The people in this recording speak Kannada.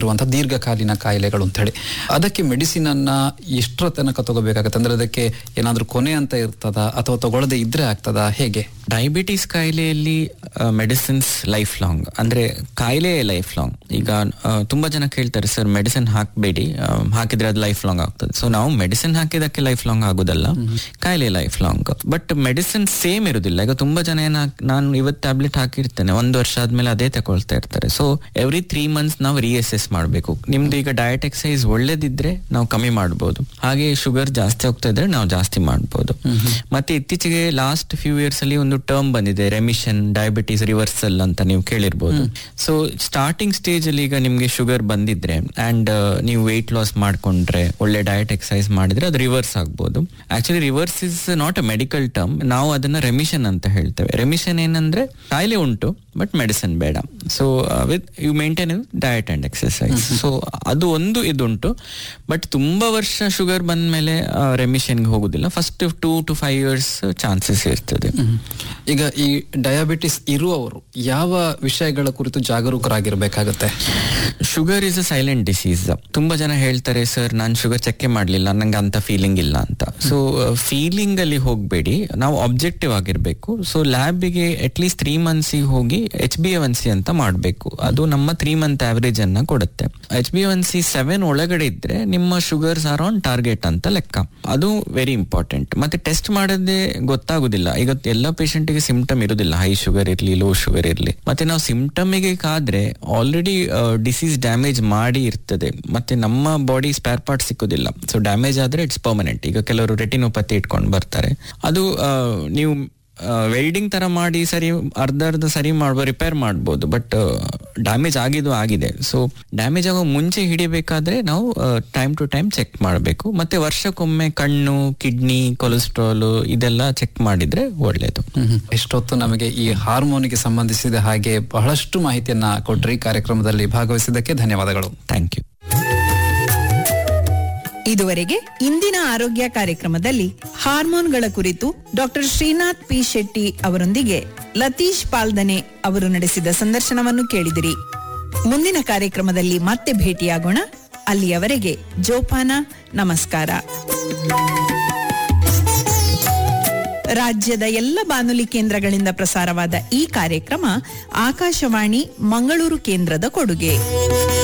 ಇರುವಂತಹ ದೀರ್ಘಕಾಲೀನ ಕಾಯಿಲೆಗಳು ಅಂತ ಹೇಳಿ ಅದಕ್ಕೆ ಮೆಡಿಸಿನ್ ಅನ್ನ ಎಷ್ಟರ ತನಕ ತಗೋಬೇಕಾಗತ್ತೆ ಅಂದ್ರೆ ಅದಕ್ಕೆ ಏನಾದ್ರೂ ಕೊನೆ ಅಂತ ಇರ್ತದ ಅಥವಾ ತಗೊಳ್ಳದೆ ಇದ್ರೆ ಆಗ್ತದಾ ಹೇಗೆ ಡಯಾಬಿಟಿಸ್ ಕಾಯಿಲೆಯಲ್ಲಿ ಮೆಡಿಸಿನ್ಸ್ ಲೈಫ್ ಲಾಂಗ್ ಅಂದ್ರೆ ಕಾಯಿಲೆ ಲೈಫ್ ಲಾಂಗ್ ಈಗ ಆ, ತುಂಬಾ ಜನ ಕೇಳ್ತಾರೆ ಸರ್ ಮೆಡಿಸಿನ್ ಹಾಕಬೇಡಿ ಹಾಕಿದ್ರೆ ಅದು ಲೈಫ್ ಲಾಂಗ್ ಆಗ್ತದೆ ಸೊ ನಾವು ಮೆಡಿಸಿನ್ ಹಾಕಿದಕ್ಕೆ ಲೈಫ್ ಲಾಂಗ್ ಆಗುದಲ್ಲ ಕಾಯಿಲೆ life long but medicine same ಇರುದಿಲ್ಲ ಈಗ ತುಂಬಾ ಜನ ಏನ ನಾನು ಇವತ್ತು ಟ್ಯಾಬ್ಲೆಟ್ ಹಾಕಿರ್ತೇನೆ ಒಂದು ವರ್ಷ ಆದ್ಮೇಲೆ ಅದೇ ತಗೊಳ್ತಾ ಇರ್ತಾರೆ ಸೊ ಎವ್ರಿ ತ್ರೀ ಮಂತ್ಸ್ ನಾವು ರಿಅಸೆಸ್ ಮಾಡಬೇಕು ನಿಮ್ದು ಈಗ ಡಯಟ್ ಎಕ್ಸೈಸ್ ಒಳ್ಳೇದಿದ್ರೆ ನಾವು ಕಮ್ಮಿ ಮಾಡ್ಬೋದು ಹಾಗೆ ಶುಗರ್ ಜಾಸ್ತಿ ಹೋಗ್ತಾ ಇದ್ರೆ ನಾವು ಜಾಸ್ತಿ ಮಾಡ್ಬೋದು ಮತ್ತೆ ಇತ್ತೀಚೆಗೆ ಲಾಸ್ಟ್ ಫ್ಯೂ ಇಯರ್ಸ್ ಅಲ್ಲಿ ಒಂದು ಟರ್ಮ್ ಬಂದಿದೆ ರೆಮಿಷನ್ ಡಯಾಬಿಟೀಸ್ ರಿವರ್ಸಲ್ ಅಂತ ನೀವು ಕೇಳಿರ್ಬೋದು ಸೊ ಸ್ಟಾರ್ಟಿಂಗ್ ಸ್ಟೇಜ್ ಅಲ್ಲಿ ಈಗ ನಿಮ್ಗೆ ಶುಗರ್ ಬಂದಿದ್ರೆ ಅಂಡ್ ನೀವು ವೆಯ್ಟ್ ಲಾಸ್ ಮಾಡ್ಕೊಂಡ್ರೆ ಒಳ್ಳೆ ಡಯಟ್ ಎಕ್ಸೈಸ್ ಮಾಡಿದ್ರೆ ಅದು ರಿವರ್ಸ್ ಆಗ್ಬೋದು actually reverse is not a medical term ನಾವು ಅದನ್ನ ರೆಮಿಷನ್ ಅಂತ ಹೇಳ್ತೇವೆ ರೆಮಿಷನ್ ಏನಂದ್ರೆ ಕಾಯಿಲೆ ಉಂಟು ಬಟ್ ಮೆಡಿಸಿನ್ ಬೇಡ so with you maintain diet and exercise so ಅದು ಒಂದು ಇದುಂಟು ಬಟ್ ತುಂಬಾ ವರ್ಷ ಶುಗರ್ ಬಂದ ಮೇಲೆ ರೆಮಿಷನ್ಗೆ ಹೋಗುದಿಲ್ಲ first two to five years chances ಇರ್ತದೆ ಈಗ ಈ ಡಯಾಬಿಟಿಸ್ ಇರುವವರು ಯಾವ ವಿಷಯಗಳ ಕುರಿತು ಜಾಗರೂಕರಾಗಿರ್ಬೇಕಾಗತ್ತೆ sugar is a silent disease ತುಂಬಾ ಜನ ಹೇಳ್ತಾರೆ ಸರ್ ನಾನು ಶುಗರ್ ಚೆಕ್ ಮಾಡ್ಲಿಲ್ಲ ನಂಗೆ ಅಂತ ಫೀಲಿಂಗ್ ಇಲ್ಲ ಅಂತ ಸೊ ಫೀಲಿಂಗ್ ಅಲ್ಲಿ ಹೋಗ್ಬೇಡಿ ನಾವು ಅಬ್ಜೆಕ್ಟಿವ್ ಆಗಿರ್ಬೇಕು ಸೊ ಲ್ಯಾಬಿಗೆ ಅಟ್ ಲೀಸ್ಟ್ ತ್ರೀ ಮಂತ್ಸ್ ಹೋಗಿ ಎಚ್ ಬಿ ಎನ್ ಸಿ ಅಂತ ಮಾಡಬೇಕು ಅದು ನಮ್ಮ ತ್ರೀ ಮಂತ್ ಆವರೇಜ್ ಅನ್ನ ಕೊಡುತ್ತೆ H B N C seven ಒಳಗಡೆ ಇದ್ರೆ ನಿಮ್ಮ ಶುಗರ್ಸ್ ಆರ್ ಆನ್ ಟಾರ್ಗೆಟ್ ಅಂತ ಲೆಕ್ಕ ಅದು ವೆರಿ ಇಂಪಾರ್ಟೆಂಟ್ ಮತ್ತೆ ಟೆಸ್ಟ್ ಮಾಡದೆ ಗೊತ್ತಾಗುದಿಲ್ಲ ಈಗ ಎಲ್ಲ patient ಗೆ ಸಿಂಪ್ಟಮ್ ಇರುದಿಲ್ಲ ಹೈ ಶುಗರ್ ಇರ್ಲಿ ಲೋ ಶುಗರ್ ಇರ್ಲಿ ಮತ್ತೆ ನಾವು symptom ಗೆ ಕಾದ್ರೆ ಆಲ್ರೆಡಿ ಡಿಸೀಸ್ ಡ್ಯಾಮೇಜ್ ಮಾಡಿ ಇರ್ತದೆ ಮತ್ತೆ ನಮ್ಮ ಬಾಡಿ ಸ್ಪೇರ್ ಪಾರ್ಟ್ ಸಿಕ್ಕುದಿಲ್ಲ ಸೊ ಡ್ಯಾಮೇಜ್ ಆದ್ರೆ ಇಟ್ಸ್ ಪರ್ಮನೆಂಟ್ ಈಗ ಕೆಲವರು ರೆಟಿನೋಪತಿ ಇಟ್ಕೊಂಡು ಬರ್ತಾರೆ ಅದು ಆ, ನೀವು ವೆಲ್ಡಿಂಗ್ ತರ ಮಾಡಿ ಸರಿ ಅರ್ಧ ಅರ್ಧ ಸರಿ ಮಾಡುವ ರಿಪೇರ್ ಮಾಡ್ಬೋದು ಬಟ್ ಡ್ಯಾಮೇಜ್ ಆಗಿದ್ದು ಆಗಿದೆ ಸೊ ಡ್ಯಾಮೇಜ್ ಆಗೋ ಮುಂಚೆ ಹಿಡಿಬೇಕಾದ್ರೆ ನಾವು ಟೈಮ್ ಟು ಟೈಮ್ ಚೆಕ್ ಮಾಡಬೇಕು ಮತ್ತೆ ವರ್ಷಕ್ಕೊಮ್ಮೆ ಕಣ್ಣು ಕಿಡ್ನಿ ಕೊಲೆಸ್ಟ್ರಾಲ್ ಇದೆಲ್ಲ ಚೆಕ್ ಮಾಡಿದ್ರೆ ಒಳ್ಳೇದು ಇಷ್ಟೊತ್ತು ನಮಗೆ ಈ ಹಾರ್ಮೋನಿಗೆ ಸಂಬಂಧಿಸಿದ ಹಾಗೆ ಬಹಳಷ್ಟು ಮಾಹಿತಿಯನ್ನ ಕೊಟ್ರಿ ಕಾರ್ಯಕ್ರಮದಲ್ಲಿ ಭಾಗವಹಿಸಿದ್ದಕ್ಕೆ ಧನ್ಯವಾದಗಳು ಥ್ಯಾಂಕ್ ಯು ಇದುವರೆಗೆ ಇಂದಿನ ಆರೋಗ್ಯ ಕಾರ್ಯಕ್ರಮದಲ್ಲಿ ಹಾರ್ಮೋನ್ಗಳ ಕುರಿತು ಡಾಕ್ಟರ್ ಶ್ರೀನಾಥ್ ಪಿ ಶೆಟ್ಟಿ ಅವರೊಂದಿಗೆ ಲತೀಶ್ ಪಾಲ್ದನೆ ಅವರು ನಡೆಸಿದ ಸಂದರ್ಶನವನ್ನು ಕೇಳಿದಿರಿ ಮುಂದಿನ ಕಾರ್ಯಕ್ರಮದಲ್ಲಿ ಮತ್ತೆ ಭೇಟಿಯಾಗೋಣ ಅಲ್ಲಿಯವರೆಗೆ ಜೋಪಾನ ನಮಸ್ಕಾರ ರಾಜ್ಯದ ಎಲ್ಲ ಬಾನುಲಿ ಕೇಂದ್ರಗಳಿಂದ ಪ್ರಸಾರವಾದ ಈ ಕಾರ್ಯಕ್ರಮ ಆಕಾಶವಾಣಿ ಮಂಗಳೂರು ಕೇಂದ್ರದ ಕೊಡುಗೆ